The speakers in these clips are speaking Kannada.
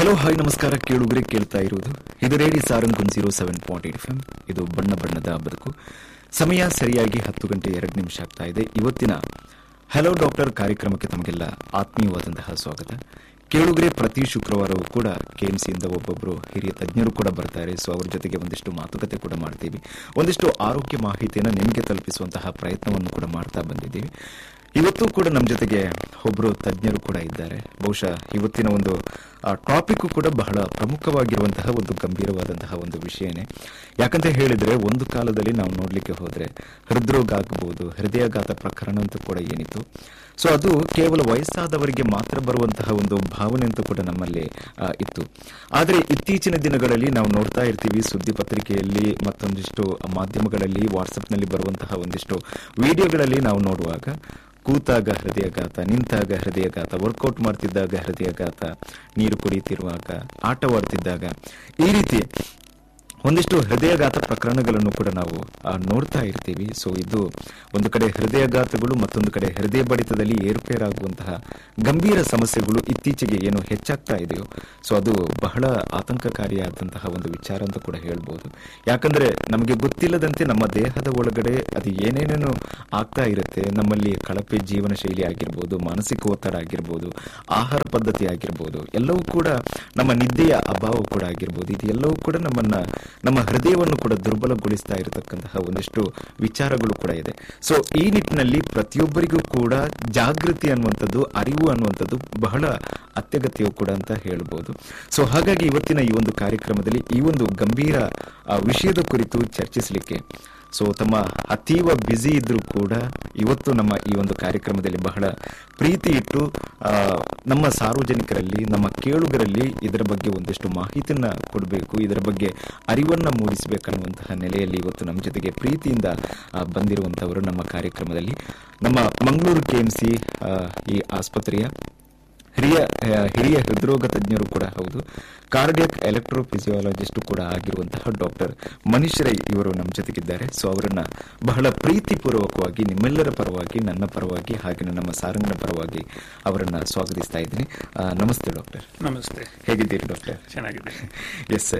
ಹಲೋ ಹಾಯ್ ನಮಸ್ಕಾರ ಕೇಳುಗರೆ ಕೇಳ್ತಾ ಇರುವುದು ಇದು radio Sarang one zero seven point eight F ಇದು ಬಣ್ಣ ಬಣ್ಣದ ಬದುಕು ಸಮಯ ಸರಿಯಾಗಿ ಹತ್ತು ಗಂಟೆ ಎರಡು ನಿಮಿಷ ಆಗ್ತಾ ಇದೆ ಇವತ್ತಿನ ಹಲೋ ಡಾಕ್ಟರ್ ಕಾರ್ಯಕ್ರಮಕ್ಕೆ ತಮಗೆಲ್ಲ ಆತ್ಮೀಯವಾದಂತಹ ಸ್ವಾಗತ ಕೇಳುಗರೆ ಪ್ರತಿ ಶುಕ್ರವಾರವೂ ಕೂಡ ಕೆಎಂಸಿಯಿಂದ ಒಬ್ಬೊಬ್ಬರು ಹಿರಿಯ ತಜ್ಞರು ಕೂಡ ಬರ್ತಾರೆ ಸೊ ಅವ್ರ ಜೊತೆಗೆ ಒಂದಿಷ್ಟು ಮಾತುಕತೆ ಕೂಡ ಮಾಡ್ತೀವಿ ಒಂದಿಷ್ಟು ಆರೋಗ್ಯ ಮಾಹಿತಿಯನ್ನು ನಿಮಗೆ ತಲುಪಿಸುವಂತಹ ಪ್ರಯತ್ನವನ್ನು ಕೂಡ ಮಾಡ್ತಾ ಬಂದಿದ್ದೀವಿ ಇವತ್ತು ಕೂಡ ನಮ್ಮ ಜೊತೆಗೆ ಒಬ್ಬರು ತಜ್ಞರು ಕೂಡ ಇದ್ದಾರೆ ಬಹುಶಃ ಇವತ್ತಿನ ಒಂದು ಟಾಪಿಕ್ ಕೂಡ ಬಹಳ ಪ್ರಮುಖವಾಗಿರುವಂತಹ ಒಂದು ಗಂಭೀರವಾದಂತಹ ಒಂದು ವಿಷಯನೇ ಯಾಕಂತ ಹೇಳಿದ್ರೆ ಒಂದು ಕಾಲದಲ್ಲಿ ನಾವು ನೋಡ್ಲಿಕ್ಕೆ ಹೋದ್ರೆ ಹೃದ್ರೋಗ ಆಗಬಹುದು ಹೃದಯಾಘಾತ ಪ್ರಕರಣ ಅಂತ ಕೂಡ ಏನಿತ್ತು ಸೊ ಅದು ಕೇವಲ ವಯಸ್ಸಾದವರಿಗೆ ಮಾತ್ರ ಬರುವಂತಹ ಒಂದು ಭಾವನೆ ಅಂತ ಕೂಡ ನಮ್ಮಲ್ಲಿ ಆ, ಇತ್ತು ಆದರೆ ಇತ್ತೀಚಿನ ದಿನಗಳಲ್ಲಿ ನಾವು ನೋಡ್ತಾ ಇರ್ತೀವಿ ಸುದ್ದಿ ಪತ್ರಿಕೆಯಲ್ಲಿ ಮತ್ತೊಂದಿಷ್ಟು ಮಾಧ್ಯಮಗಳಲ್ಲಿ ವಾಟ್ಸಪ್ನಲ್ಲಿ ಬರುವಂತಹ ಒಂದಿಷ್ಟು ವಿಡಿಯೋಗಳಲ್ಲಿ ನಾವು ನೋಡುವಾಗ ಕೂತಾಗ ಹೃದಯಾಘಾತ ನಿಂತಾಗ ಹೃದಯಾಘಾತ ವರ್ಕೌಟ್ ಮಾಡ್ತಿದ್ದಾಗ ಹೃದಯಾಘಾತ ನೀರು ಕುಡಿಯುತ್ತಿರುವಾಗ ಆಟವಾಡ್ತಿದ್ದಾಗ ಈ ರೀತಿ ಒಂದಿಷ್ಟು ಹೃದಯಾಘಾತ ಪ್ರಕರಣಗಳನ್ನು ಕೂಡ ನಾವು ಆ, ನೋಡ್ತಾ ಇರ್ತೀವಿ ಸೊ ಇದು ಒಂದು ಕಡೆ ಹೃದಯಾಘಾತಗಳು ಮತ್ತೊಂದು ಕಡೆ ಹೃದಯ ಬಡಿತದಲ್ಲಿ ಏರುಪೇರಾಗುವಂತಹ ಗಂಭೀರ ಸಮಸ್ಯೆಗಳು ಇತ್ತೀಚೆಗೆ ಏನು ಹೆಚ್ಚಾಗ್ತಾ ಇದೆಯೋ ಸೊ ಅದು ಬಹಳ ಆತಂಕಕಾರಿಯಾದಂತಹ ಒಂದು ವಿಚಾರ ಅಂತ ಕೂಡ ಹೇಳ್ಬೋದು ಯಾಕಂದ್ರೆ ನಮಗೆ ಗೊತ್ತಿಲ್ಲದಂತೆ ನಮ್ಮ ದೇಹದ ಒಳಗಡೆ ಅದು ಏನೇನೇನು ಆಗ್ತಾ ಇರುತ್ತೆ ನಮ್ಮಲ್ಲಿ ಕಳಪೆ ಜೀವನ ಶೈಲಿ ಆಗಿರ್ಬೋದು ಮಾನಸಿಕ ಒತ್ತಡ ಆಗಿರ್ಬೋದು ಆಹಾರ ಪದ್ಧತಿ ಆಗಿರ್ಬೋದು ಎಲ್ಲವೂ ಕೂಡ ನಮ್ಮ ನಿದ್ದೆಯ ಅಭಾವ ಕೂಡ ಆಗಿರ್ಬೋದು ಇದು ಎಲ್ಲವೂ ಕೂಡ ನಮ್ಮನ್ನ ನಮ್ಮ ಹೃದಯವನ್ನು ಕೂಡ ದುರ್ಬಲಗೊಳಿಸ್ತಾ ಇರತಕ್ಕಂತಹ ಒಂದಿಷ್ಟು ವಿಚಾರಗಳು ಕೂಡ ಇದೆ ಸೊ ಈ ನಿಟ್ಟಿನಲ್ಲಿ ಪ್ರತಿಯೊಬ್ಬರಿಗೂ ಕೂಡ ಜಾಗೃತಿ ಅನ್ನುವಂಥದ್ದು ಅರಿವು ಅನ್ನುವಂಥದ್ದು ಬಹಳ ಅತ್ಯಗತ್ಯವೂ ಕೂಡ ಅಂತ ಹೇಳ್ಬೋದು ಸೊ ಹಾಗಾಗಿ ಇವತ್ತಿನ ಈ ಒಂದು ಕಾರ್ಯಕ್ರಮದಲ್ಲಿ ಈ ಒಂದು ಗಂಭೀರ ಆ, ವಿಷಯದ ಕುರಿತು ಚರ್ಚಿಸಲಿಕ್ಕೆ ಸೊ ತಮ್ಮ ಅತೀವ ಬ್ಯುಸಿ ಇದ್ರೂ ಕೂಡ ಇವತ್ತು ನಮ್ಮ ಈ ಒಂದು ಕಾರ್ಯಕ್ರಮದಲ್ಲಿ ಬಹಳ ಪ್ರೀತಿ ಇಟ್ಟು ಆ, ನಮ್ಮ ಸಾರ್ವಜನಿಕರಲ್ಲಿ ನಮ್ಮ ಕೇಳುಗರಲ್ಲಿ ಇದರ ಬಗ್ಗೆ ಒಂದಿಷ್ಟು ಮಾಹಿತಿಯನ್ನ ಕೊಡಬೇಕು ಇದರ ಬಗ್ಗೆ ಅರಿವನ್ನ ಮೂಡಿಸಬೇಕನ್ನುವಂತಹ ನೆಲೆಯಲ್ಲಿ ಇವತ್ತು ನಮ್ಮ ಜೊತೆಗೆ ಪ್ರೀತಿಯಿಂದ ಆ, ಬಂದಿರುವಂತವರು ನಮ್ಮ ಕಾರ್ಯಕ್ರಮದಲ್ಲಿ ನಮ್ಮ ಮಂಗಳೂರು ಕೆಎಂಸಿ ಈ ಆಸ್ಪತ್ರೆಯ ಹಿರಿಯ ಆ, ಹಿರಿಯ ಹೃದ್ರೋಗ ತಜ್ಞರು ಕೂಡ ಹೌದು ಕಾರ್ಡಿಯಕ್ ಎಲೆಕ್ಟ್ರೋಫಿಸಿಯಾಲಜಿಸ್ಟ್ ಕೂಡ ಆಗಿರುವಂತಹ ಡಾಕ್ಟರ್ ಮನೀಶ್ ರೈ ಇವರು ನಮ್ಮ ಜೊತೆಗಿದ್ದಾರೆ ಸೊ ಅವರನ್ನ ಬಹಳ ಪ್ರೀತಿಪೂರ್ವಕವಾಗಿ ನಿಮ್ಮೆಲ್ಲರ ಪರವಾಗಿ ನನ್ನ ಪರವಾಗಿ ಹಾಗೆ ನಮ್ಮ ಸಾರಂಗನ ಪರವಾಗಿ ಅವರನ್ನ ಸ್ವಾಗತಿಸ್ತಾ ಇದ್ದೀನಿ ಆ, ನಮಸ್ತೆ ಡಾಕ್ಟರ್ ನಮಸ್ತೆ ಹೇಗಿದ್ದೀರಿ ಡಾಕ್ಟರ್ ಚೆನ್ನಾಗಿದೆ ಎಸ್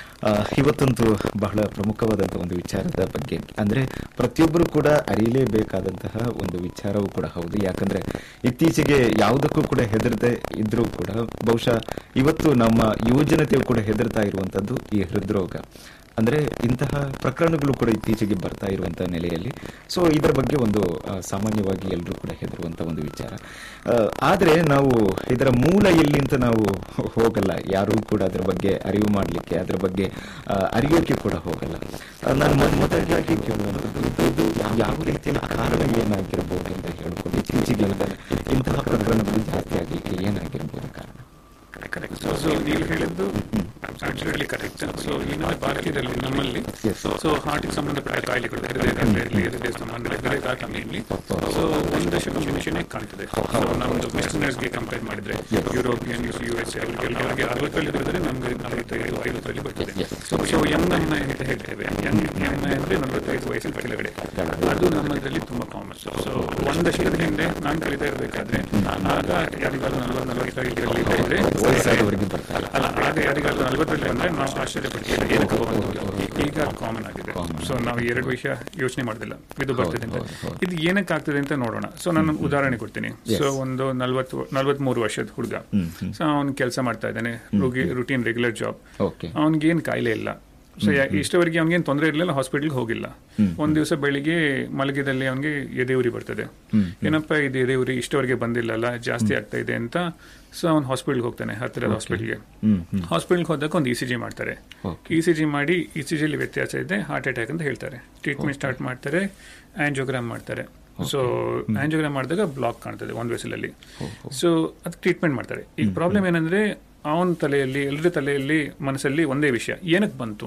ಇವತ್ತಂತೂ ಬಹಳ ಪ್ರಮುಖವಾದಂತಹ ಒಂದು ವಿಚಾರದ ಬಗ್ಗೆ ಅಂದ್ರೆ ಪ್ರತಿಯೊಬ್ಬರು ಕೂಡ ಅರಿಯಲೇಬೇಕಾದಂತಹ ಒಂದು ವಿಚಾರವೂ ಕೂಡ ಹೌದು ಯಾಕಂದ್ರೆ ಇತ್ತೀಚೆಗೆ ಯಾವುದಕ್ಕೂ ಕೂಡ ಹೆದರದೆ ಇದ್ರೂ ಕೂಡ ಬಹುಶಃ ಇವತ್ತು ನಮ್ಮ ಯುವಜನತೆಯು ಕೂಡ ಹೆದರ್ತಾ ಇರುವಂತದ್ದು ಈ ಹೃದ್ರೋಗ ಅಂದ್ರೆ ಇಂತಹ ಪ್ರಕರಣಗಳು ಕೂಡ ಇತ್ತೀಚೆಗೆ ಬರ್ತಾ ಇರುವಂತಹ ನೆಲೆಯಲ್ಲಿ ಸೊ ಇದರ ಬಗ್ಗೆ ಒಂದು ಆ, ಸಾಮಾನ್ಯವಾಗಿ ಎಲ್ಲರೂ ಕೂಡ ಹೆದರುವಂತ ಒಂದು ವಿಚಾರ ಆ, ಆದ್ರೆ ನಾವು ಇದರ ಮೂಲ ಎಲ್ಲಿ ಅಂತ ನಾವು ಹೋಗಲ್ಲ ಯಾರೂ ಕೂಡ ಅದರ ಬಗ್ಗೆ ಅರಿವು ಮಾಡಲಿಕ್ಕೆ ಅದರ ಬಗ್ಗೆ ಆ, ಅರಿಯೋಕೆ ಕೂಡ ಹೋಗಲ್ಲ ಆ, ನಾನು ಮೊದ್- ಮೊದಲಾಗಿ ಕೇಳುವಂಥದ್ದು ಇದು- ಇದು ಯಾವ ರೀತಿಯ ಕಾರಣ ಏನಾಗಿರ್ಬೋದು ಅಂತ ಹೇಳ್ಕೊಂಡು ಇತ್ತೀಚೆಗೆ ಇಂತಹ ಪ್ರಕರಣಗಳು ಜಾಸ್ತಿ ಆಗಲಿಕ್ಕೆ ಏನಾಗಿರ್ಬೋದು ಕಾರಣ ಕರೆಕ್ಟ್ ಸೊ ನೀವು ಹೇಳಿದ್ದು ಅಬ್ಸಲ್ಯೂಟ್ಲಿ ಕರೆಕ್ಟ್ ಸೊ ಈ ನಮ್ಮ ಭಾರತೀಯರಲ್ಲಿ ನಮ್ಮಲ್ಲಿ Yes. ಸೊ ಹಾರ್ಟಿಗೆ ಸಂಬಂಧಪಟ್ಟ ಕಾಯಿಲೆಗಳು ಹೃದಯಘಾತ ಇರಲಿ ಹೃದಯ ಸಂಬಂಧ ಹೃದಯಘಾತ ಮೇನ್ಲಿ ಸೊ ಒಂದು ದಶಕ ಮುಂಚೆನೆ ಕಾಣ್ತದೆ ಸೊ ನಮ್ದು ವೆಸ್ಟರ್ನರ್ಸ್ಗೆ ಕಂಪೇರ್ ಮಾಡಿದ್ರೆ ಯುರೋಪಿಯನ್ಸ್ ಯು ಎಸ್ ಅವರಿಗೆ ಅವರಿಗೆ ಅರವತ್ತರಲ್ಲಿ ಬರೆದ್ರೆ ನಮ್ಗೆ ನಲವತ್ತೈದು ಐವತ್ತರಲ್ಲಿ ಬರ್ತದೆ ಸೊ ಸೊ ಯಂಗ್ ಅನ್ನ ಅಂತ ಹೇಳ್ತೇವೆ ಯಂಗ್ ಯಂಗ್ ಅಂದ್ರೆ ನಲವತ್ತೈದು ವಯಸ್ಸಿನ ಕೆಳಗಡೆ ಅದು ನಮ್ಮದ್ರಲ್ಲಿ ತುಂಬಾ ಕಾಮನ್ ಸೊ ಒಂದು ದಶಕದ ಹಿಂದೆ ನಾನು ಕಲಿತಾ ಇರಬೇಕಾದ್ರೆ ಆಗ ಯಾರಿಗಾದ್ರು ನಲವತ್ತು ನಲವತ್ತೈದರಲ್ಲಿ ಇದ್ರೆ ವಯಸ್ಸಾದವರಿಗೆ ಬರ್ತಾರೆ ಅಲ್ಲ ಆಗ ಯಾರಿಗಾದ್ರು ನಲವತ್ತರಲ್ಲಿ ಅಂದ್ರೆ ನಾವು ಆಶ್ಚರ್ಯ ಪಡ್ತೀವಿ ಏನಕ್ಕೆ ಬಂತು? ಈಗ ಕಾಮನ್ ಆಗಿದೆ ಸೊ ನಾವು ಎರಡು ವಿಷಯ ಯೋಚನೆ ಮಾಡೋದಿಲ್ಲ ಇದು ಬರ್ತದೆ ಅಂತ ಹೌದು, ಹೌದು. ಇದು ಏನಕ್ಕೆ ಆಗ್ತದೆ ಅಂತ ನೋಡೋಣ ಸೊ ನಾನು ಉದಾಹರಣೆ ಕೊಡ್ತೀನಿ ಸೊ ಒಂದು ನಲ್ವತ್ತು ನಲ್ವತ್ಮೂರು ವರ್ಷದ ಹುಡುಗ ಹ್ಮ್, ಹ್ಮ್. ಸೊ ಅವ್ನು ಕೆಲಸ ಮಾಡ್ತಾ ಇದ್ದಾನೆ ರುಟೀನ್ ರೆಗ್ಯುಲರ್ ಜಾಬ್ ಓಕೆ ಅವನಿಗೇನು ಕಾಯಿಲೆ ಇಲ್ಲ ಸೊ ಇಷ್ಟವರೆಗೆ ಅವ್ನಿಗೇನು ತೊಂದರೆ ಇರಲಿಲ್ಲ ಹಾಸ್ಪಿಟಲ್ಗೆ ಹೋಗಿಲ್ಲ ಒಂದ್ ದಿವಸ ಬೆಳಿಗ್ಗೆ ಮಲಗಿದಲ್ಲಿ ಅವನಿಗೆ ಎದೆ ಉರಿ ಬರ್ತದೆ ಏನಪ್ಪ ಇದು ಎದೆ ಉರಿ ಇಷ್ಟವರೆಗೆ ಬಂದಿಲ್ಲಲ್ಲ ಜಾಸ್ತಿ ಆಗ್ತಾ ಇದೆ ಅಂತ ಸೊ ಅವ್ನು ಹಾಸ್ಪಿಟಲ್ಗೆ ಹೋಗ್ತಾನೆ ಹತ್ತಿರದ ಹಾಸ್ಪಿಟಲ್ಗೆ ಹ್ಮ್ ಹ್ಮ್ ಹಾಸ್ಪಿಟಲ್ಗೆ ಹೋದಾಗ ಒಂದು ಇ ಸಿ ಜಿ ಮಾಡ್ತಾರೆ Okay. ಇ ಸಿ ಜಿ ಮಾಡಿ ಇ ಸಿ ಜಿಲಿ ವ್ಯತ್ಯಾಸ ಇದೆ ಹಾರ್ಟ್ ಅಟ್ಯಾಕ್ ಅಂತ ಹೇಳ್ತಾರೆ ಟ್ರೀಟ್ಮೆಂಟ್ ಸ್ಟಾರ್ಟ್ ಮಾಡ್ತಾರೆ ಆಂಜಿಯೋಗ್ರಾಮ್ ಮಾಡ್ತಾರೆ ಸೊ ಆಂಜಿಯೋಗ್ರಾಮ್ ಮಾಡಿದಾಗ ಬ್ಲಾಕ್ ಕಾಣ್ತದೆ ಒಂದು ವೆಸಲಲ್ಲಿ ಸೊ ಅದಕ್ಕೆ ಟ್ರೀಟ್ಮೆಂಟ್ ಮಾಡ್ತಾರೆ ಈಗ ಪ್ರಾಬ್ಲಮ್ ಏನಂದ್ರೆ ಅವನ ತಲೆಯಲ್ಲಿ ಎಲ್ಲರ ತಲೆಯಲ್ಲಿ ಮನಸ್ಸಲ್ಲಿ ಒಂದೇ ವಿಷಯ ಏನಕ್ಕೆ ಬಂತು ಅಂತ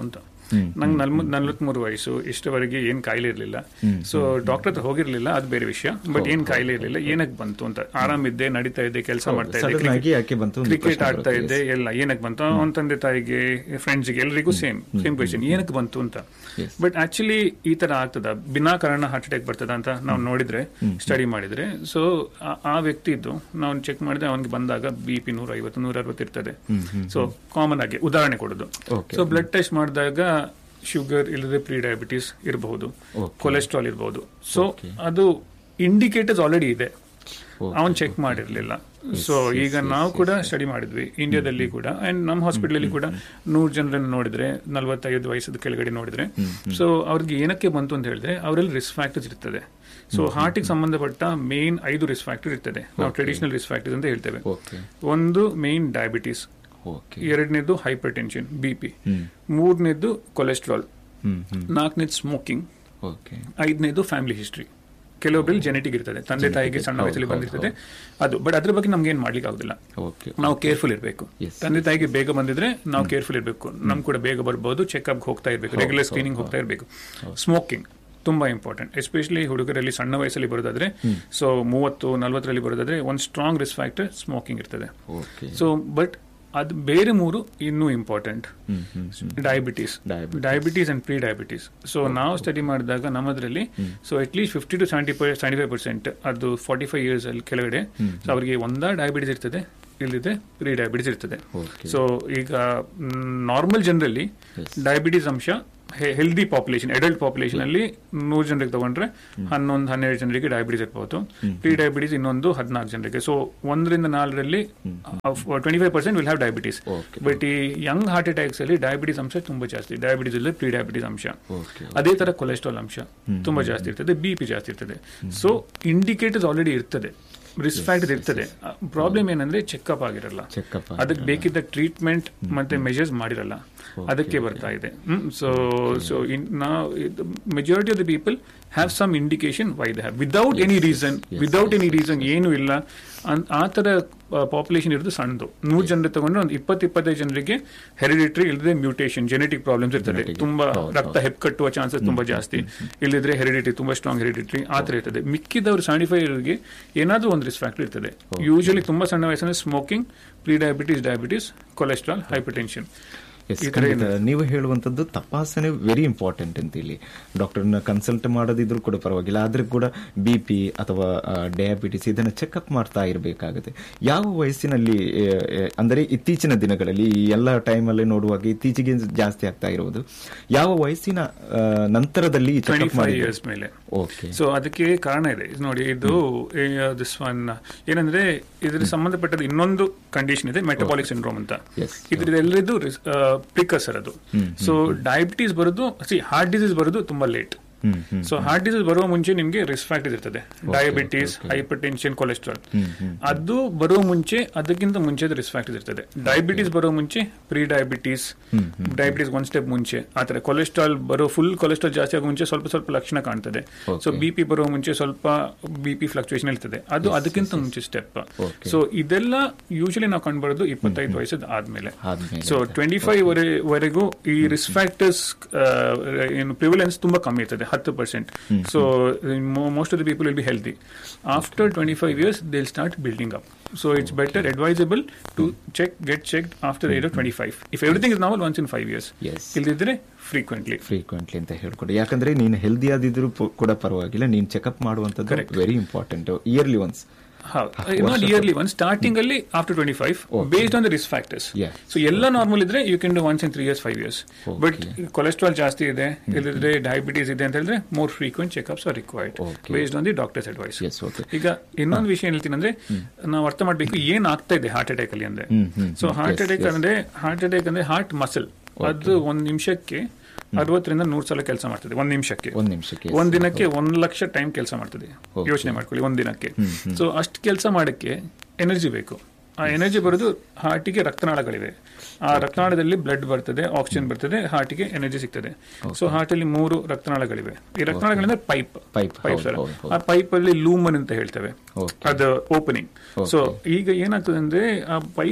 ನಂಗೆ ನಲ್ವ ನಲ್ವತ್ಮೂರು ವಯಸ್ಸು ಇಷ್ಟವರೆಗೆ ಏನ್ ಕಾಯಿಲೆ ಇರಲಿಲ್ಲ ಸೊ ಡಾಕ್ಟರ್ ಹತ್ರ ಹೋಗಿರ್ಲಿಲ್ಲ ಅದು ಬೇರೆ ವಿಷಯ ಬಟ್ ಏನ್ ಕಾಯಿಲೆ ಇರಲಿಲ್ಲ ಏನಕ್ಕೆ ಬಂತು ಅಂತ ಆರಾಮಿದ್ದೆ ನಡೀತಾ ಇದ್ದೆ ಕೆಲಸ ಮಾಡ್ತಾ ಸಡನ್ ಇದ್ದೆ ಆಗಿ ಯಾಕೆ ಬಂತು ಒಂದು ಕ್ರಿಕೆಟ್ ಪ್ರಶ್ನೆ ಆಡ್ತಾ ಬರುತ್ತೆ. ಇದ್ದೆ ಎಲ್ಲ ಏನಕ್ಕೆ ಬಂತು ಅವನ ತಂದೆ ತಾಯಿಗೆ ಫ್ರೆಂಡ್ಸ್ಗೆ ಎಲ್ರಿಗೂ ಸೇಮ್ ಸೇಮ್ ಕ್ವೆಶನ್ ಏನಕ್ಕೆ ಬಂತು ಅಂತ Yes. ಬಟ್ ಆಕ್ಚುಲಿ ಈ ತರ ಆಗ್ತದ ಬಿನಾ ಕಾರಣ ಹಾರ್ಟ್ ಅಟ್ಯಾಕ್ ಬರ್ತದ ಅಂತ ನಾವು ನೋಡಿದ್ರೆ ಸ್ಟಡಿ ಮಾಡಿದ್ರೆ ಸೊ ಆ ವ್ಯಕ್ತಿ ಇದ್ದು ನಾವು ಚೆಕ್ ಮಾಡಿದ್ರೆ ಅವನಿಗೆ ಬಂದಾಗ ಬಿ ಪಿ ನೂರ ಐವತ್ತು ನೂರ ಅರವತ್ತು ಇರ್ತದೆ ಸೊ ಕಾಮನ್ ಆಗಿ ಉದಾಹರಣೆ ಕೊಡೋದು Okay. ಸೊ ಬ್ಲಡ್ ಟೆಸ್ಟ್ ಮಾಡಿದಾಗ ಶುಗರ್ ಇಲ್ಲದೆ ಪ್ರೀ ಡಯಾಬಿಟಿಸ್ ಇರಬಹುದು Okay. ಕೊಲೆಸ್ಟ್ರಾಲ್ ಇರಬಹುದು ಸೊ Okay. ಅದು ಇಂಡಿಕೇಟರ್ಸ್ ಆಲ್ರೆಡಿ ಇದೆ Okay, ಅವನ್ ಚೆಕ್ ಮಾಡಿರ್ಲಿಲ್ಲ ಸೊ ಈಗ ನಾವು ಕೂಡ ಸ್ಟಡಿ ಮಾಡಿದ್ವಿ ಇಂಡಿಯಾದಲ್ಲಿ ಕೂಡ ಅಂಡ್ ನಮ್ಮ ಹಾಸ್ಪಿಟಲ್ ಕೂಡ ನೂರು ಜನರನ್ನು ನೋಡಿದ್ರೆ ನಲವತ್ತೈದು ವಯಸ್ಸದ ಕೆಳಗಡೆ ನೋಡಿದ್ರೆ ಸೊ ಅವ್ರಿಗೆ ಏನಕ್ಕೆ ಬಂತು ಅಂತ ಹೇಳಿದ್ರೆ ಅವರಲ್ಲಿ ರಿಸ್ಕ್ ಫ್ಯಾಕ್ಟರ್ಸ್ ಇರ್ತದೆ ಸೊ ಹಾರ್ಟಿಗೆ ಸಂಬಂಧಪಟ್ಟ ಮೇನ್ ಐದು ರಿಸ್ಕ್ ಫ್ಯಾಕ್ಟರ್ ಇರ್ತದೆ ನಾವು ಟ್ರೆಡಿಷನಲ್ ರಿಸ್ಕ್ ಫ್ಯಾಕ್ಟರ್ಸ್ ಅಂತ ಹೇಳ್ತೇವೆ ಓಕೆ ಒಂದು ಮೇನ್ ಡಯಾಬಿಟಿಸ್ ಓಕೆ ಎರಡನೇದು hypertension B P hmm ಮೂರನೇದು ಕೊಲೆಸ್ಟ್ರಾಲ್ ಹ್ಮ್ ಹ್ಮ್ ನಾಲ್ಕನೇದು ಸ್ಮೋಕಿಂಗ್ ಓಕೆ ಐದನೇದು ಫ್ಯಾಮಿಲಿ ಹಿಸ್ಟ್ರಿ ಕೆಲವೊಬ್ಬರಲ್ಲಿ ಜೆನೆಟಿಕ್ ಇರ್ತದೆ ತಂದೆ ತಾಯಿಗೆ ಸಣ್ಣ ಹೌದು, ವಯಸ್ಸಲ್ಲಿ ಹೌದು, ಬಂದಿರ್ತದೆ ಅದು ಬಟ್ ಅದ್ರ ಬಗ್ಗೆ ನಮ್ಗೆ ಏನ್ ಮಾಡ್ಲಿಕ್ಕೆ ಆಗುದಿಲ್ಲ ಓಕೆ ನಾವು ಕೇರ್ಫುಲ್ ಇರಬೇಕು Yes. ತಂದೆ ತಾಯಿಗೆ ಬೇಗ ಬಂದಿದ್ರೆ ನಾವು ಕೇರ್ಫುಲ್ ಇರಬೇಕು ನಮ್ ಕೂಡ ಬೇಗ ಬರ್ಬೋದು ಚೆಕ್ಅಪ್ ಹೋಗ್ತಾ ಇರಬೇಕು ಹೌದು, ರೆಗ್ಯುಲರ್ ಹೌದು, ಸ್ಕ್ರೀನಿಂಗ್ ಹೋಗ್ತಾ ಇರಬೇಕು ಸ್ಮೋಕಿಂಗ್ ತುಂಬಾ ಇಂಪಾರ್ಟೆಂಟ್ ಎಸ್ಪೆಷಲಿ ಹುಡುಗರಲ್ಲಿ ಸಣ್ಣ ವಯಸ್ಸಲ್ಲಿ ಬರೋದಾದ್ರೆ ಸೊ ಮೂವತ್ತು ನಲ್ವತ್ತರಲ್ಲಿ ಬರೋದಾದ್ರೆ ಒಂದು ಸ್ಟ್ರಾಂಗ್ ರಿಸ್ಕ್ ಫ್ಯಾಕ್ಟರ್ ಸ್ಮೋಕಿಂಗ್ ಇರ್ತದೆ ಓಕೆ ಸೊ ಬಟ್ ಅದು ಬೇರೆ ಮೂರು ಇನ್ನೂ important hmm hmm hmm diabetes Diabetes. Diabetes and pre diabetes so ನಾವು ಸ್ಟಡಿ ಮಾಡಿದಾಗ ನಮ್ಮದ್ರಲ್ಲಿ so at least fifty to seventy seventy five percent ಅದು ಫಾರ್ಟಿ ಫೈವ್ ಇಯರ್ಸ್ ಅಲ್ಲಿ ಕೆಳಗಡೆ ಸೊ ಅವರಿಗೆ ಒಂದಾ ಡಯಾಬಿಟಿಸ್ ಇರ್ತದೆ ಇಲ್ಲದೆ ಪ್ರೀ ಡಯಾಬಿಟಿಸ್ ಇರ್ತದೆ Okay. ಸೊ ಈಗ ನಾರ್ಮಲ್ ಜನರಲ್ಲಿ Yes. ಡಯಾಬಿಟಿಸ್ ಅಂಶ ಹೆಲ್ದಿ ಪಾಪ್ಯುಲೇಷನ್ ಅಡಲ್ಟ್ ಪಾಪ್ಯುಲೇಷನ್ ಅಲ್ಲಿ ನೂರು ಜನರಿಗೆ ತಗೊಂಡ್ರೆ ಹನ್ನೊಂದು ಹನ್ನೆರಡು ಜನರಿಗೆ ಡಯಾಬಿಟಿಸ್ ಇರ್ಬೋದು ಪ್ರೀ ಡಯಾಬಿಟಿಸ್ ಇನ್ನೊಂದು ಹದಿನಾಲ್ಕು ಜನರಿಗೆ ಸೊ ಒಂದರಿಂದ ನಾಲ್ಕರಲ್ಲಿ twenty five percent will have diabetes Okay. But ಈ ಯಂಗ್ ಹಾರ್ಟ್ ಅಟ್ಯಾಕ್ಸ್ ಅಲ್ಲಿ ಡಯಾಬಿಟಿಸ್ ಅಂಶ ತುಂಬಾ ಜಾಸ್ತಿ ಡಯಾಬಿಟಿಸ್ ಇಲ್ಲ ಪ್ರೀ ಡಯಾಬಿಟಿಸ್ ಅಂಶ ಓಕೆ ಅದೇ ತರ ಕೊಲೆಸ್ಟ್ರಾಲ್ ಅಂಶ ತುಂಬಾ ಜಾಸ್ತಿ ಇರ್ತದೆ ಬಿ ಪಿ ಜಾಸ್ತಿ ಇರ್ತದೆ ಸೊ ಇಂಡಿಕೇಟರ್ಸ್ ಆಲ್ರೆಡಿ ಇರ್ತದೆ ರಿಸ್ಕ್ ಫ್ಯಾಕ್ಟರ್ ಇರ್ತದೆ ಪ್ರಾಬ್ಲಮ್ ಏನಂದ್ರೆ ಚೆಕ್ಅಪ್ ಆಗಿರಲ್ಲ ಚೆಕಪ್ ಅದಕ್ಕೆ ಬೇಕಿದ್ದ ಟ್ರೀಟ್ಮೆಂಟ್ ಮತ್ತೆ ಮೆಜರ್ಸ್ ಮಾಡಿರಲ್ಲ ಅದಕ್ಕೆ ಬರ್ತಾ ಇದೆ ಸೊ ಸೊ ನಾವು majority of the people have some indication why the have without any reason yes, without yes, any reason ಏನು ಇಲ್ಲ ಅನ್- ಆ ತರ ಪಾಪ್ಯುಲೇಷನ್ ಇರೋದು ಸಣ್ಣದು ನೂರು ಜನರು ತಗೊಂಡ್ರೆ ಒಂದು ಇಪ್ಪತ್ತು ಇಪ್ಪತ್ತೈದು ಜನರಿಗೆ ಹೆರಿಡಿಟ್ರಿ ಇಲ್ಲದೆ ಮ್ಯೂಟೇಷನ್ ಜೆನೆಟಿಕ್ ಪ್ರಾಬ್ಲಮ್ಸ್ ಇರ್ತದೆ Genetic. ತುಂಬಾ ಹೌದು, ರಕ್ತ ಹೌದು. ಹೆಪ್ಪು ಚಾನ್ಸಸ್ ತುಂಬಾ ಜಾಸ್ತಿ ಇಲ್ಲದ್ರೆ ಹೆರಿಡಿಟಿ ತುಂಬಾ ಸ್ಟ್ರಾಂಗ್ ಹೆರಿಡಿಟ್ರಿ ಆ ತರ ಇರ್ತದೆ ಮಿಕ್ಕಿದವರು ಸೆವೆಂಟಿ ಫೈವ್ ಗೆ ಏನಾದ್ರೂ ಒಂದು ರಿಸ್ಕ್ ಫ್ಯಾಕ್ಟರ್ ಇರ್ತದೆ ಯೂಶಲಿ ತುಂಬಾ ಸಣ್ಣ ವಯಸ್ಸಿನ smoking pre diabetes diabetes cholesterol hypertension ಎಸ್ ಈ ತರ ಖಂಡಿತ ನೀವು ಹೇಳುವಂತದ್ದು ತಪಾಸಣೆ ವೆರಿ ಇಂಪಾರ್ಟೆಂಟ್ ಅಂತ ಇಲ್ಲಿ ಡಾಕ್ಟರ್ನ ಕನ್ಸಲ್ಟ್ ಮಾಡೋದಿದ್ರು ಕೂಡ ಪರವಾಗಿಲ್ಲ ಆದ್ರೆ ಕೂಡ ಬಿ ಪಿ ಅಥವಾ ಡಯಾಬಿಟಿಸ್ ಇದನ್ನ ಚೆಕ್ಅಪ್ ಮಾಡ್ತಾ ಇರಬೇಕಾಗುತ್ತೆ ಯಾವ ವಯಸ್ಸಿನಲ್ಲಿ ಆ, ಆ, ಅಂದರೆ ಇತ್ತೀಚಿನ ದಿನಗಳಲ್ಲಿ ಈ ಎಲ್ಲ ಟೈಮಲ್ಲಿ ನೋಡುವಾಗ ಇತ್ತೀಚೆಗೆ ಜಾಸ್ತಿ ಆಗ್ತಾ ಇರುವುದು ಯಾವ ವಯಸ್ಸಿನ ಆ, ನಂತರದಲ್ಲಿ ಟ್ವೆಂಟಿ ಚೆಕ್ಅಪ್ ಫೈವ್ ಮಾಡಿ ಇಯರ್ಸ್ ಮೇಲೆ ಓಕೆ ಸೊ ಅದಕ್ಕೆ ಕಾರಣ ಇದೆ ನೋಡಿ ಇದು ದಿಸ್ ಒನ್ ಏನಂದ್ರೆ ಇದ್ರ ಸಂಬಂಧಪಟ್ಟದ ಇನ್ನೊಂದು ಕಂಡೀಷನ್ ಇದೆ ಮೆಟಬಾಲಿಕ್ ಸಿಂಡ್ರೋಮ್ ಅಂತ Yes. ಇದ್ರದ್ದೆಲ್ಲದು ಪ್ರಿಕಸರ್ ಅದು ಸೊ ಡಯಾಬಿಟೀಸ್ ಬರೋದು ಸಿ ಹಾರ್ಟ್ ಡಿಸೀಸ್ ಬರೋದು ತುಂಬಾ late hmm hmm so heart disease ಬರುವ ಮುಂಚೆ ನಿಮಗೆ ರಿಸ್ಕ್ ಫ್ಯಾಕ್ಟರ್ ಇರ್ತದೆ ಡಯಾಬಿಟೀಸ್ ಹೈಪರ್ ಟೆನ್ಷನ್ ಕೊಲೆಸ್ಟ್ರಾಲ್ ಅದು ಬರುವ ಮುಂಚೆ ಅದಕ್ಕಿಂತ ಮುಂಚೆ ರಿಸ್ಕ್ ಫ್ಯಾಕ್ಟರ್ ಇರ್ತದೆ ಡಯಾಬಿಟೀಸ್ ಬರೋ ಮುಂಚೆ pre diabetes diabetes one step ಮುಂಚೆ ಆತರ ಕೊಲೆಸ್ಟ್ರಾಲ್ ಬರೋ ಫುಲ್ ಕೊಲೆಸ್ಟ್ರಾಲ್ ಜಾಸ್ತಿ ಆಗೋ ಮುಂಚೆ ಸ್ವಲ್ಪ ಸ್ವಲ್ಪ ಲಕ್ಷಣ ಕಾಣ್ತದೆ ಸೊ ಬಿ ಪಿ ಬರೋ ಮುಂಚೆ ಸ್ವಲ್ಪ ಬಿ ಪಿ ಫ್ಲಕ್ಚುಯೇಷನ್ ಇರ್ತದೆ ಅದು ಅದಕ್ಕಿಂತ ಮುಂಚೆ ಸ್ಟೆಪ್ Okay. ಸೊ ಇದೆಲ್ಲ ಯೂಶಲಿ ನಾವು ಕಂಡುಬರೋದು ಇಪ್ಪತ್ತೈದು ವಯಸ್ಸದ ಆದ್ಮೇಲೆ ಆದ್ಮೇಲೆ ಸೊ ಟ್ವೆಂಟಿ ಫೈವ್ ವರೆಗೂ ಈ ರಿಸ್ಕ್ ಫ್ಯಾಕ್ಟರ್ಸ್ ಏನು ಪ್ರಿವಿಲೆನ್ಸ್ ತುಂಬಾ ಕಮ್ಮಿ ಇರ್ತದೆ ಹತ್ತು percent so most of the people will be healthy after twenty five years they start building up so it's better advisable to check get check after age of twenty five if everything is normal once in five years Yes. ಇಲ್ದಿದ್ರೆ ಫ್ರೀಕ್ವೆಂಟ್ಲಿ ಫ್ರೀಕ್ವೆಂಟ್ಲಿ ಅಂತ ಹೇಳ್ಕೊಡಿ ಯಾಕಂದ್ರೆ ನೀನು ಹೆಲ್ದಿ ಆದಿದ್ರು ಪು- ಕೂಡ ಪರವಾಗಿಲ್ಲ ನೀನು ಚೆಕಪ್ ಮಾಡುವಂತದ್ದು Correct. Very important yearly once not yearly one starting ಅಲ್ಲಿ after twenty five Okay. Based on the risk factors Yeah. So ಎಲ್ಲ ನಾರ್ಮಲ್ ಇದ್ರೆ you can do once in three years five years but cholesterol ಜಾಸ್ತಿ ಇದೆ ಇಲ್ಲದ್ರೆ ಡಯಾಬಿಟೀಸ್ ಇದೆ ಅಂತ ಹೇಳಿದ್ರೆ more frequent checkups are required Okay. Based on the doctor's advice yes okay ಈಗ ಇನ್ನೊಂದು ವಿಷಯ ಹೇಳ್ತೀನಿ ಅಂದ್ರೆ ನಾವು ಅರ್ಥ ಮಾಡ್ಬೇಕು ಏನ್ ಆಗ್ತಾ ಇದೆ ಹಾರ್ಟ್ ಅಟ್ಯಾಕ್ ಅಲ್ಲಿ ಅಂದ್ರೆ hmm, hmm, so hmm. Heart Yes, attack yes. ಅಂದ್ರೆ ಹಾರ್ಟ್ ಅಟ್ಯಾಕ್ ಅಂದ್ರೆ ಹಾರ್ಟ್ ಮಸಲ್ ಅದು ಒಂದ್ ನಿಮಿಷಕ್ಕೆ ಅರವತ್ತರಿಂದ ನೂರು ಸಲ ಕೆಲಸ ಮಾಡ್ತದೆ ಒಂದ್ ನಿಮಿಷಕ್ಕೆ ಒಂದ್ ನಿಮಿಷಕ್ಕೆ ಒಂದ್ ದಿನಕ್ಕೆ ಒಂದ್ ಲಕ್ಷ ಟೈಮ್ ಕೆಲಸ ಮಾಡ್ತದೆ Okay. ಯೋಚನೆ ಮಾಡ್ಕೊಳ್ಳಿ ಒಂದ್ ದಿನಕ್ಕೆ ಸೊ ಅಷ್ಟು ಕೆಲಸ ಮಾಡಕ್ಕೆ ಎನರ್ಜಿ ಬೇಕು ಆ ಎನರ್ಜಿ ಬರೋದು ಹಾರ್ಟಿಗೆ ರಕ್ತನಾಳಗಳಿವೆ ಆ ರಕ್ತನಾಳದಲ್ಲಿ ಬ್ಲಡ್ ಬರ್ತದೆ ಆಕ್ಸಿಜನ್ ಬರ್ತದೆ ಹಾರ್ಟಿಗೆ ಎನರ್ಜಿ ಸಿಗ್ತದೆ ಸೊ ಹಾರ್ಟ್ ಅಲ್ಲಿ ಮೂರು ರಕ್ತನಾಳಗಳಿವೆ ಈ ರಕ್ತನಾಳಗಳಿಂದ ಪೈಪ್ Pipe, ಪೈಪ್ ಹೌದು, ಹೌದು, ಹೌದು. ಆ ಪೈಪ್ ಅಲ್ಲಿ ಲೂಮನ್ ಅಂತ ಹೇಳ್ತೇವೆ Okay. ಅದು ಓಪನಿಂಗ್ ಸೊ ಈಗ ಏನಾಗ್ತದೆ ಅಂದ್ರೆ ಆ ಪೈಪ್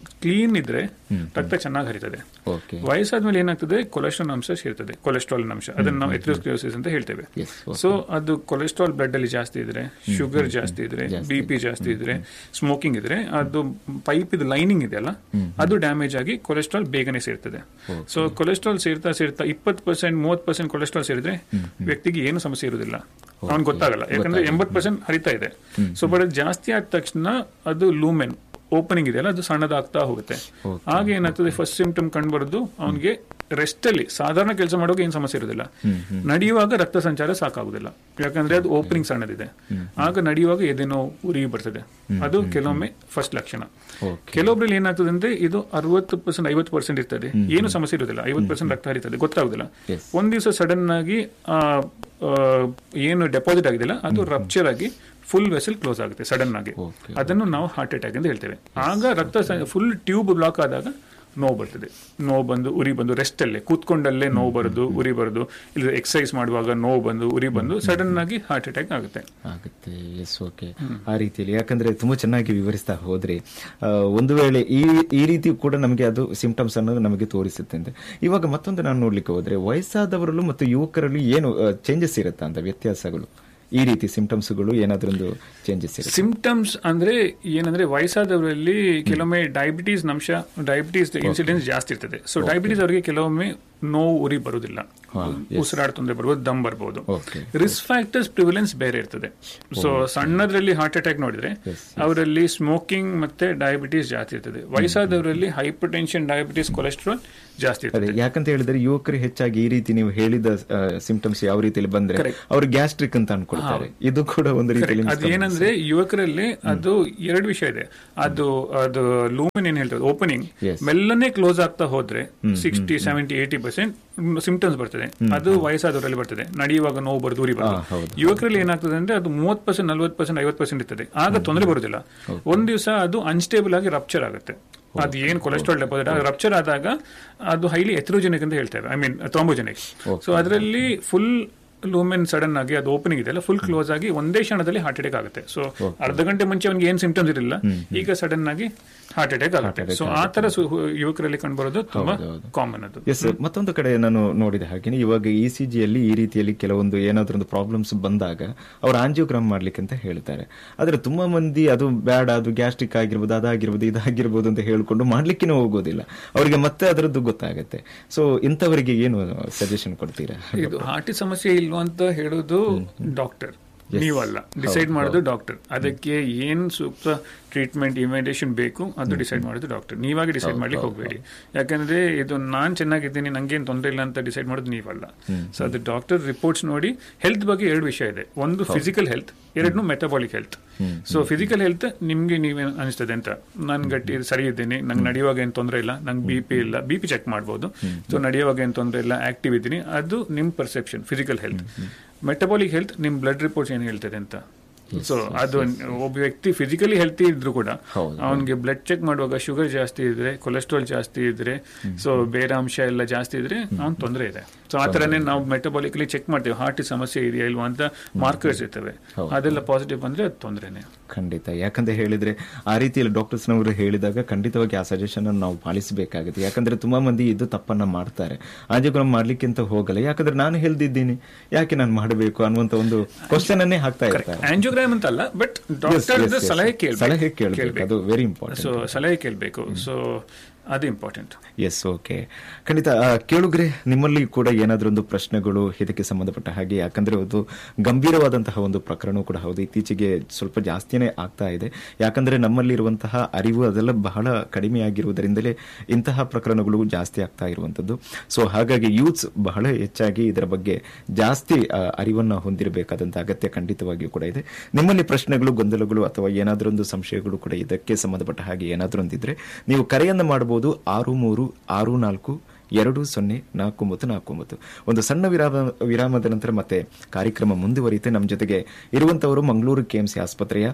ಕ್ಲೀನ್ ಇದ್ರೆ ರಕ್ತ ಚೆನ್ನಾಗಿ ಹರಿತದೆ ಓಕೆ ವಯಸ್ಸಾದ್ಮೇಲೆ ಏನಾಗ್ತದೆ ಕೊಲೆಸ್ಟ್ರಾಲ್ ಅಂಶ ಸೇರ್ತದೆ ಕೊಲೆಸ್ಟ್ರಾಲ್ ಅಂಶ ಅದನ್ನ ನಾವು ಎಥ್ರೋಸ್ಕ್ಲಿರೋಸಿಸ್ ಅಂತ ಹೇಳ್ತೇವೆ Yes, okay. ಸೊ ಅದು ಕೊಲೆಸ್ಟ್ರಾಲ್ ಬ್ಲಡ್ ಅಲ್ಲಿ ಜಾಸ್ತಿ ಇದ್ರೆ ಶುಗರ್ ಜಾಸ್ತಿ ಇದ್ರೆ ಜಾಸ್ತಿ ಬಿ ಪಿ ಜಾಸ್ತಿ ಇದ್ರೆ ಸ್ಮೋಕಿಂಗ್ ಇದ್ರೆ ಅದು ಪೈಪ್ ಇದು ಲೈನಿಂಗ್ ಇದೆಯಲ್ಲ ಅದು ಡ್ಯಾಮೇಜ್ ಆಗಿ ಕೊಲೆಸ್ಟ್ರಾಲ್ ಬೇಗನೆ ಸೇರ್ತದೆ ಸೊ ಕೊಲೆಸ್ಟ್ರಾಲ್ ಸೇರ್ತಾ ಸೇರ್ತಾ ಇಪ್ಪತ್ತು ಪರ್ಸೆಂಟ್ ಮೂವತ್ತು ಪರ್ಸೆಂಟ್ ಕೊಲೆಸ್ಟ್ರಾಲ್ ಸೇರಿದ್ರೆ ವ್ಯಕ್ತಿಗೆ ಏನು ಸಮಸ್ಯೆ ಇರುವುದಿಲ್ಲ ಅವ್ನಿಗೆ ಗೊತ್ತಾಗಲ್ಲ ಯಾಕಂದ್ರೆ ಎಂಬತ್ತು ಪರ್ಸೆಂಟ್ ಹರಿತಾ ಇದೆ ಸೊ ಬಟ್ ಅದು ಜಾಸ್ತಿ ಆದ ತಕ್ಷಣ ಅದು ಲೂಮೆನ್ ಓಪನಿಂಗ್ ಇದೆಯಲ್ಲ ಅದು ಸಣ್ಣದಾಗ್ತಾ ಹೋಗುತ್ತೆ Okay. ಆಗ ಏನಾಗ್ತದೆ ಫಸ್ಟ್ ಸಿಂಪ್ಟಮ್ ಕಂಡುಬರೋದು ಅವನಿಗೆ ರೆಸ್ಟ್ ಅಲ್ಲಿ ಸಾಧಾರಣ ಕೆಲಸ ಮಾಡುವಾಗ ಏನು ಸಮಸ್ಯೆ ಇರೋದಿಲ್ಲ ನಡೆಯುವಾಗ ರಕ್ತ ಸಂಚಾರ ಸಾಕಾಗುದಿಲ್ಲ ಯಾಕಂದ್ರೆ ಅದು ಓಪನಿಂಗ್ ಸಣ್ಣದಿದೆ ಆಗ ನಡೆಯುವಾಗ ಎದೆನೋ ಉರಿ ಬರ್ತದೆ ಅದು ಕೆಲವೊಮ್ಮೆ ಫಸ್ಟ್ ಲಕ್ಷಣ ಓಕೆ ಕೆಲವೊಬ್ರಲ್ಲಿ ಏನಾಗ್ತದೆ ಅಂದ್ರೆ ಇದು ಅರವತ್ತು ಪರ್ಸೆಂಟ್ ಐವತ್ತು ಪರ್ಸೆಂಟ್ ಇರ್ತದೆ ಏನು ಸಮಸ್ಯೆ ಇರೋದಿಲ್ಲ ಐವತ್ತು ಪರ್ಸೆಂಟ್ ರಕ್ತ ಹರಿತದೆ ಗೊತ್ತಾಗುದಿಲ್ಲ Yes. ಒಂದ್ ದಿವಸ ಸಡನ್ ಆಗಿ ಆ, ಆ, ಏನು ಡೆಪಾಸಿಟ್ ಆಗಿದೆಲ್ಲ ಅದು ರಪ್ಚರ್ ಆಗಿ ಫುಲ್ ವೆಸಲ್ ಕ್ಲೋಸ್ ಆಗುತ್ತೆ ಸಡನ್ ಆಗಿ Okay. ಅದನ್ನು ನಾವು ಹಾರ್ಟ್ ಅಟ್ಯಾಕ್ ಅಂತ ಹೇಳ್ತೇವೆ ಆಗ ರಕ್ತ ಫುಲ್ ಟ್ಯೂಬ್ ಬ್ಲಾಕ್ ಆದಾಗ ನೋವು ಬರ್ತದೆ ನೋವು ಬಂದು ಉರಿ ಬಂದು ರೆಸ್ಟ್ ಅಲ್ಲೇ ಕೂತ್ಕೊಂಡಲ್ಲೇ ನೋವು ಬರೋದು ಉರಿ ಬರೋದು ಇಲ್ಲ ಎಕ್ಸರ್ಸೈಸ್ ಮಾಡುವಾಗ ನೋವು ಬಂದು ಉರಿ ಬಂದು ಸಡನ್ ಆಗಿ ಹಾರ್ಟ್ ಅಟ್ಯಾಕ್ ಆಗುತ್ತೆ ಆಗುತ್ತೆ ಎಸ್ ಓಕೆ ಆ ರೀತಿಯಲ್ಲಿ ಯಾಕಂದ್ರೆ ತುಂಬಾ ಚೆನ್ನಾಗಿ ವಿವರಿಸ್ತಾ ಹೋದ್ರಿ ಆ, ಒಂದು ವೇಳೆ ಈ ಈ ರೀತಿ ಕೂಡ ನಮಗೆ ಅದು ಸಿಂಪ್ಟಮ್ಸ್ ಅನ್ನೋದು ನಮಗೆ ತೋರಿಸುತ್ತೆ ಅಂತ ಇವಾಗ ಮತ್ತೊಂದು ನಾನು ನೋಡ್ಲಿಕ್ಕೆ ಹೋದ್ರೆ ವಯಸ್ಸಾದವರಲ್ಲೂ ಮತ್ತು ಯುವಕರಲ್ಲಿ ಏನು ಚೇಂಜಸ್ ಇರುತ್ತಾ ಅಂತ ವ್ಯತ್ಯಾಸಗಳು ಈ ರೀತಿ ಸಿಂಪ್ಟಮ್ಸ್ಗಳು ಏನಾದ್ರೊಂದು ಚೇಂಜಸ್ ಇರುತ್ತೆ ಸಿಂಪ್ಟಮ್ಸ್ ಅಂದ್ರೆ ಏನಂದ್ರೆ ವಯಸ್ಸಾದವರಲ್ಲಿ ಕೆಲವೊಮ್ಮೆ ಡಯಾಬಿಟೀಸ್ ಅಂಶ ಡಯಾಬಿಟೀಸ್ ಇನ್ಸಿಡೆನ್ಸ್ ಜಾಸ್ತಿ ಇರ್ತದೆ ಸೊ ಡಯಾಬಿಟೀಸ್ ಅವರಿಗೆ ಕೆಲವೊಮ್ಮೆ ನೋವು ಉರಿ ಬರುವುದಿಲ್ಲ ಉಸಿರಾಡ ತೊಂದರೆ ಬರ್ಬೋದು ದಮ್ ಬರ್ಬೋದು ಓಕೆ ರಿಸ್ಕ್ ಫ್ಯಾಕ್ಟರ್ಸ್ ಪ್ರಿವಿಲೆನ್ಸ್ ಬೇರೆ ಇರ್ತದೆ ಸೊ ಸಣ್ಣದ್ರಲ್ಲಿ ಹಾರ್ಟ್ ಅಟ್ಯಾಕ್ ನೋಡಿದ್ರೆ Yes, ಅವರಲ್ಲಿ ಸ್ಮೋಕಿಂಗ್ ಮತ್ತೆ ಡಯಾಬಿಟೀಸ್ ಜಾಸ್ತಿ ಇರ್ತದೆ ವಯಸ್ಸಾದವರಲ್ಲಿ ಹೈಪರ್ ಟೆನ್ಷನ್ ಡಯಾಬಿಟೀಸ್ ಕೊಲೆಸ್ಟ್ರಾಲ್ ಜಾಸ್ತಿ ಅದೇ ಇರ್ತದೆ ಯಾಕಂತ ಹೇಳಿದ್ರೆ ಯುವಕರು ಹೆಚ್ಚಾಗಿ ಈ ರೀತಿ ನೀವು ಹೇಳಿದ ಸಿಂಪ್ಟಮ್ಸ್ ಯಾವ ರೀತಿಯಲ್ಲಿ ಬಂದ್ರೆ Correct. ಅವ್ರು ಗ್ಯಾಸ್ಟ್ರಿಕ್ ಅಂತ ಅನ್ಕೊಳ್ತಾರೆ ಇದು ಕೂಡ ಒಂದು ರೀತಿಯಲ್ಲಿ ಅದು ಏನಂದ್ರೆ ಯುವಕರಲ್ಲಿ ಅದು ಎರಡು ವಿಷಯ ಇದೆ ಅದು ಅದು ಲೂಮಿನ್ ಏನ್ ಹೇಳ್ತದೆ ಓಪನಿಂಗ್ Yes. ಮೆಲ್ಲನೆ ಕ್ಲೋಸ್ ಆಗ್ತಾ ಹೋದ್ರೆ sixty seventy eighty percent symptoms ಬರ್ತದೆ ಅದು ವಯಸ್ಸಾದವರಲ್ಲಿ ಬರ್ತದೆ ನಡೆಯುವಾಗ ನೋವು ಬರೋದು ಉರಿ ಹಾ, ಬರೋದು ಹೌದು. ಯುವಕರಲ್ಲಿ ಏನಾಗ್ತದೆ ಅಂದ್ರೆ ಅದು ಮೂವತ್ ಪರ್ಸೆಂಟ್ ನಲ್ವತ್ ಪರ್ಸೆಂಟ್ ಐವತ್ ಪರ್ಸೆಂಟ್ ಇರ್ತದೆ ಆಗ ತೊಂದರೆ ಬರುದಿಲ್ಲ ಒಂದ್ ದಿವಸ ಅದು ಅನ್ಸ್ಟೇಬಲ್ ಆಗಿ ರಪ್ಚರ್ ಆಗುತ್ತೆ ಅದು ಏನ್ ಕೊಲೆಸ್ಟ್ರಾಲ್ ಡೆಪಾಸಿಟ್ ರಪ್ಚರ್ ಆದಾಗ ಅದು ಹೈಲಿ ಎಥ್ರೋಜೆನಿಕ್ ಅಂತ ಹೇಳ್ತೇವೆ ಐ ಮೀನ್ ಥ್ರಾಂಬೋಜೆನಿಕ್ ಸೊ ಅದರಲ್ಲಿ ಫುಲ್ ಲೂಮೆನ್ ಸಡನ್ ಆಗಿ ಅದು ಓಪನಿಂಗ್ ಇದೆಲ್ಲ ಫುಲ್ ಕ್ಲೋಸ್ ಆಗಿ ಒಂದೇ ಕ್ಷಣದಲ್ಲಿ ಹಾರ್ಟ್ ಅಟ್ಯಾಕ್ ಆಗುತ್ತೆ ಸೊ ಅರ್ಧ ಗಂಟೆ ಮುಂಚೆ ಅವನಿಗೆ ಏನ್ ಸಿಂಪ್ಟಮ್ಸ್ ಇರಲಿಲ್ಲ ಈಗ ಸಡನ್ ಆಗಿ ಹಾರ್ಟ್ ಅಟ್ಯಾಕ್ ಆಗುತ್ತೆ ಸೊ ಆ ತರ ಸು- ಯುವಕರಲ್ಲಿ ಕಂಡುಬರೋದು ತುಂಬಾ ಹೌದು. ಕಾಮನ್ ಅದು ಎಸ್ ಮತ್ತೊಂದು ಕಡೆ ನಾನು ನೋಡಿದ ಹಾಗೆ ಇವಾಗ ಇ ಸಿ ಜಿಯಲ್ಲಿ ಈ ರೀತಿಯಲ್ಲಿ ಕೆಲವೊಂದು ಏನಾದ್ರೂ ಒಂದು ಪ್ರಾಬ್ಲಮ್ಸ್ ಬಂದಾಗ ಅವ್ರು ಆಂಜಿಯೋಗ್ರಾಮ್ ಮಾಡ್ಲಿಕ್ಕೆ ಅಂತ ಹೇಳ್ತಾರೆ ಆದ್ರೆ ತುಂಬಾ ಮಂದಿ ಅದು ಬ್ಯಾಡ ಅದು ಗ್ಯಾಸ್ಟ್ರಿಕ್ ಆಗಿರ್ಬೋದು ಅದಾಗಿರ್ಬೋದು ಇದಾಗಿರ್ಬೋದು ಅಂತ ಹೇಳ್ಕೊಂಡು ಮಾಡ್ಲಿಕ್ಕೆ ಹೋಗೋದಿಲ್ಲ ಅವರಿಗೆ ಮತ್ತೆ ಅದರದ್ದು ಗೊತ್ತಾಗತ್ತೆ ಸೊ ಇಂಥವರಿಗೆ ಏನು ಸಜೆಷನ್ ಕೊಡ್ತೀರಾ ಇದು ಹಾರ್ಟ್ ಸಮಸ್ಯೆ ಇಲ್ವಾ ಅಂತ ಹೇಳೋದು ಡಾಕ್ಟರ್ ನೀವಲ್ಲ ಡಿಸೈಡ್ ಮಾಡೋದು ಡಾಕ್ಟರ್ ಅದಕ್ಕೆ ಏನ್ ಸೂಕ್ತ ಟ್ರೀಟ್ಮೆಂಟ್ ಇಮಿಡೇಷನ್ ಬೇಕು ಅದು ಡಿಸೈಡ್ ಮಾಡೋದು ಡಾಕ್ಟರ್ ನೀವಾಗಿ ಡಿಸೈಡ್ ಮಾಡ್ಲಿಕ್ಕೆ ಹೋಗಬೇಡಿ ಯಾಕಂದ್ರೆ ಇದು ನಾನ್ ಚೆನ್ನಾಗಿದ್ದೀನಿ ನಂಗೇನ್ ತೊಂದರೆ ಇಲ್ಲ ಅಂತ ಡಿಸೈಡ್ ಮಾಡೋದು ನೀವಲ್ಲ ಸೊ ಅದು ಡಾಕ್ಟರ್ ರಿಪೋರ್ಟ್ಸ್ ನೋಡಿ ಹೆಲ್ತ್ ಬಗ್ಗೆ ಎರಡು ವಿಷಯ ಇದೆ ಒಂದು ಫಿಸಿಕಲ್ ಹೆಲ್ತ್ ಎರಡನು metabolic health so physical health ನಿಮ್ಗೆ ನೀವೇ ಅನಿಸ್ತದೆ ಅಂತ ನಾನು ಗಟ್ಟಿ ಸರಿ ಇದ್ದೀನಿ ನಂಗೆ ನಡೆಯುವಾಗ ಏನು ತೊಂದರೆ ಇಲ್ಲ ನಂಗೆ ಬಿ ಪಿ ಇಲ್ಲ ಬಿ ಪಿ ಚೆಕ್ ಮಾಡ್ಬೋದು ಸೊ ನಡೆಯುವಾಗ ಏನು ತೊಂದರೆ ಇಲ್ಲ ಆಕ್ಟಿವ್ ಇದ್ದೀನಿ ಅದು ನಿಮ್ perception physical health metabolic health ನಿಮ್ ಬ್ಲಡ್ ರಿಪೋರ್ಟ್ಸ್ ಏನು ಹೇಳ್ತದೆ ಅಂತ ಸೊ ಅದು ಒಬ್ಬ ವ್ಯಕ್ತಿ ಫಿಸಿಕಲಿ ಹೆಲ್ತಿ ಇದ್ರು ಕೂಡ ಹೌದು. ಅವನಿಗೆ ಬ್ಲಡ್ ಚೆಕ್ ಮಾಡುವಾಗ ಶುಗರ್ ಜಾಸ್ತಿ ಇದ್ರೆ ಕೊಲೆಸ್ಟ್ರಾಲ್ ಜಾಸ್ತಿ ಇದ್ರೆ ಸೊ ಬೇರೆ ಅಂಶ ಎಲ್ಲ ಜಾಸ್ತಿ ಇದ್ರೆ ಅವ್ನ್ ತೊಂದರೆ ಇದೆ ಸೊ ಆ ತರನೇ ನಾವು ಮೆಟಬಾಲಿಕಲಿ ಚೆಕ್ ಮಾಡ್ತೇವೆ ಹಾರ್ಟ್ ಸಮಸ್ಯೆ ಇದೆಯಾ ಇಲ್ವಾ ಅಂತ ಮಾರ್ಕರ್ಸ್ ಇರ್ತವೆ ಹೌದು. ಅದೆಲ್ಲ ಪಾಸಿಟಿವ್ ಬಂದ್ರೆ ಅದು ತೊಂದರೆನೆ ಖಂಡಿತ ಯಾಕಂತ ಹೇಳಿದ್ರೆ ಆ ರೀತಿಯಲ್ಲಿ ಡಾಕ್ಟರ್ಸ್ನವರು ಹೇಳಿದಾಗ ಖಂಡಿತವಾಗಿ ಆ ಸಜೆಷನ್ ನಾವು ಪಾಲಿಸಬೇಕಾಗುತ್ತೆ ಯಾಕಂದ್ರೆ ತುಂಬಾ ಮಂದಿ ಇದು ತಪ್ಪನ್ನ ಮಾಡ್ತಾರೆ ಆಂಜಿಯೋಗ್ರಾಮ್ ಮಾಡ್ಲಿಕ್ಕೆ ಅಂತ ಹೋಗಲ್ಲ ಯಾಕಂದ್ರೆ ನಾನು ಹೇಳ್ದಿದ್ದೀನಿ ಯಾಕೆ ನಾನು ಮಾಡಬೇಕು ಅನ್ನುವಂತ ಒಂದು ಕ್ವಶನ್ ಅನ್ನೇ ಹಾಕ್ತಾ ಇರ್ತಾರೆ ಆಂಜಿಯೋಗ್ರಾಮ್ ಅಂತಲ್ಲ but Yes, doctor yes, yes. ಸಲಹೆ ಸಲಹೆ ಕೇಳಬೇಕು ಕೇಳಬೇಕು ಅದು ವೆರಿ ಇಂಪಾರ್ಟೆಂಟ್ ಸೊ ಸಲಹೆ ಕೇಳಬೇಕು ಸೊ ಅದು ಇಂಪಾರ್ಟೆಂಟ್ ಎಸ್ ಓಕೆ ಖಂಡಿತ ಆ, ಕೇಳುಗ್ರೆ ನಿಮ್ಮಲ್ಲಿ ಕೂಡ ಏನಾದ್ರೂ ಒಂದು ಪ್ರಶ್ನೆಗಳು ಇದಕ್ಕೆ ಸಂಬಂಧಪಟ್ಟ ಹಾಗೆ ಯಾಕಂದ್ರೆ ಅದು ಗಂಭೀರವಾದಂತಹ ಒಂದು ಪ್ರಕರಣ ಕೂಡ ಹೌದು ಇತ್ತೀಚೆಗೆ ಸ್ವಲ್ಪ ಜಾಸ್ತಿನೇ ಆಗ್ತಾ ಇದೆ ಯಾಕಂದ್ರೆ ನಮ್ಮಲ್ಲಿರುವಂತಹ ಅರಿವು ಅದೆಲ್ಲ ಬಹಳ ಕಡಿಮೆ ಆಗಿರುವುದರಿಂದಲೇ ಇಂತಹ ಪ್ರಕರಣಗಳು ಜಾಸ್ತಿ ಆಗ್ತಾ ಇರುವಂತದ್ದು ಸೊ ಹಾಗಾಗಿ ಯೂತ್ಸ್ ಬಹಳ ಹೆಚ್ಚಾಗಿ ಇದರ ಬಗ್ಗೆ ಜಾಸ್ತಿ ಆ, ಅರಿವನ್ನ ಹೊಂದಿರಬೇಕಾದಂತ ಅಗತ್ಯ ಖಂಡಿತವಾಗಿಯೂ ಕೂಡ ಇದೆ ನಿಮ್ಮಲ್ಲಿ ಪ್ರಶ್ನೆಗಳು ಗೊಂದಲಗಳು ಅಥವಾ ಏನಾದ್ರೂ ಒಂದು ಸಂಶಯಗಳು ಕೂಡ ಇದಕ್ಕೆ ಸಂಬಂಧಪಟ್ಟ ಹಾಗೆ ಏನಾದ್ರೂ ಒಂದಿದ್ರೆ ನೀವು ಕರೆಯನ್ನ ಮಾಡಬಹುದು ಆರು ಮೂರು ಆರು ನಾಲ್ಕು ಎರಡು ಸೊನ್ನೆ ನಾಲ್ಕು ಒಂಬತ್ತು ನಾಲ್ಕು ಒಂಬತ್ತು ಒಂದು ಸಣ್ಣ ವಿರಾಮ ವಿರಾಮದ ನಂತರ ಮತ್ತೆ ಕಾರ್ಯಕ್ರಮ ಮುಂದುವರಿಯುತ್ತೆ ನಮ್ಮ ಜೊತೆಗೆ ಇರುವಂತವರು ಮಂಗಳೂರು ಕೆಎಂಸಿ ಆಸ್ಪತ್ರೆಯ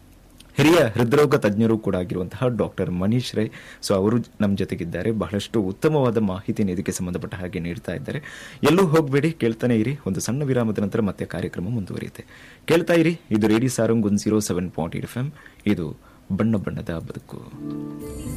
ಹಿರಿಯ ಹೃದ್ರೋಗ ತಜ್ಞರು ಕೂಡ ಆಗಿರುವಂತಹ ಡಾಕ್ಟರ್ ಮನೀಶ್ ರೈ ಸೊ ಅವರು ನಮ್ಮ ಜೊತೆಗಿದ್ದಾರೆ ಬಹಳಷ್ಟು ಉತ್ತಮವಾದ ಮಾಹಿತಿಯನ್ನು ಇದಕ್ಕೆ ಸಂಬಂಧಪಟ್ಟ ಹಾಗೆ ನೀಡ್ತಾ ಇದ್ದಾರೆ ಎಲ್ಲೂ ಹೋಗಬೇಡಿ ಕೇಳ್ತಾನೆ ಇರಿ ಒಂದು ಸಣ್ಣ ವಿರಾಮದ ನಂತರ ಮತ್ತೆ ಕಾರ್ಯಕ್ರಮ ಮುಂದುವರಿಯುತ್ತೆ ಕೇಳ್ತಾ ಇರಿ ಇದು radio Sarang one zero seven point eight F M ಇದು ಬಣ್ಣ ಬಣ್ಣದ ಬದುಕು